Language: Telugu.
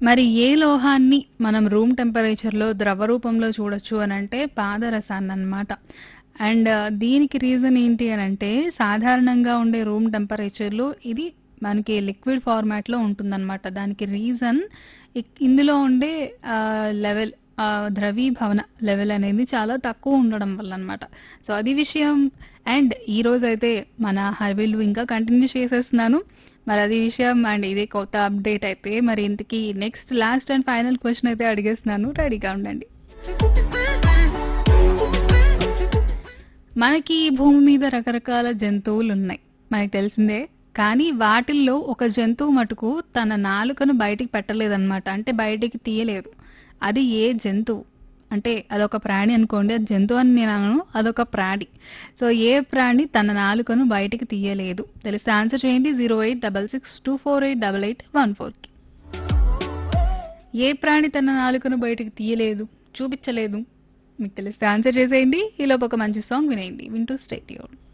మరి ఏ లోహాన్ని మనం రూమ్ టెంపరేచర్‌లో ద్రవ రూపంలో చూడొచ్చు అనంటే పాదరసాన్ననమాట. అండ్ దీనికి రీజన్ ఏంటి అనంటే సాధారణంగా ఉండే రూమ్ టెంపరేచర్‌లో ఇది మనకి లిక్విడ్ ఫార్మాట్‌లో ఉంటుందనమాట. దానికి రీజన్ ఇక్ ఇందులో ఉండే ఆహ్, లెవెల్ ఆహ్, ద్రవీభవన లెవెల్ అనేది చాలా తక్కువ ఉండడం వల్లనమాట. సో, అది విషయం. అండ్ ఈరోజైతే మన హర్విల్లు ఇంకా కంటిన్యూ చేసేస్తున్నాను. మరి అది విషయం అండ్ ఇది కొత్త అప్డేట్ అయితే మరి ఇంతకీ next last and final question అయితే అడిగేస్తున్నాను. రెడీగా ఉండండి. మనకి ఈ భూమి మీద రకరకాల జంతువులున్నాయి. మనకు తెలిసిందే. కానీ వాటిల్లో ఒక జంతువు మటుకు తన నాలుకను బయటికి పెట్టలేదనమాట. అంటే బయటికి తీయలేదు. అది ఏ జంతువు? అంటే అదొక ప్రాణి అనుకోండి. అది జంతువు అని నేను అనను. అదొక ప్రాణి. సో, ఏ ప్రాణి తన నాలుకను బయటికి తీయలేదు? తెలిస్తే ఆన్సర్ చేయండి 08662488814కి. ఏ ప్రాణి తన నాలుకను బయటికి తీయలేదు? చూపించలేదు? మీకు తెలిస్తే ఆన్సర్ చేసేయండి. ఈలోపు ఒక మంచి సాంగ్ వినేయండి. వింటూ స్టే ట్యూన్డ్.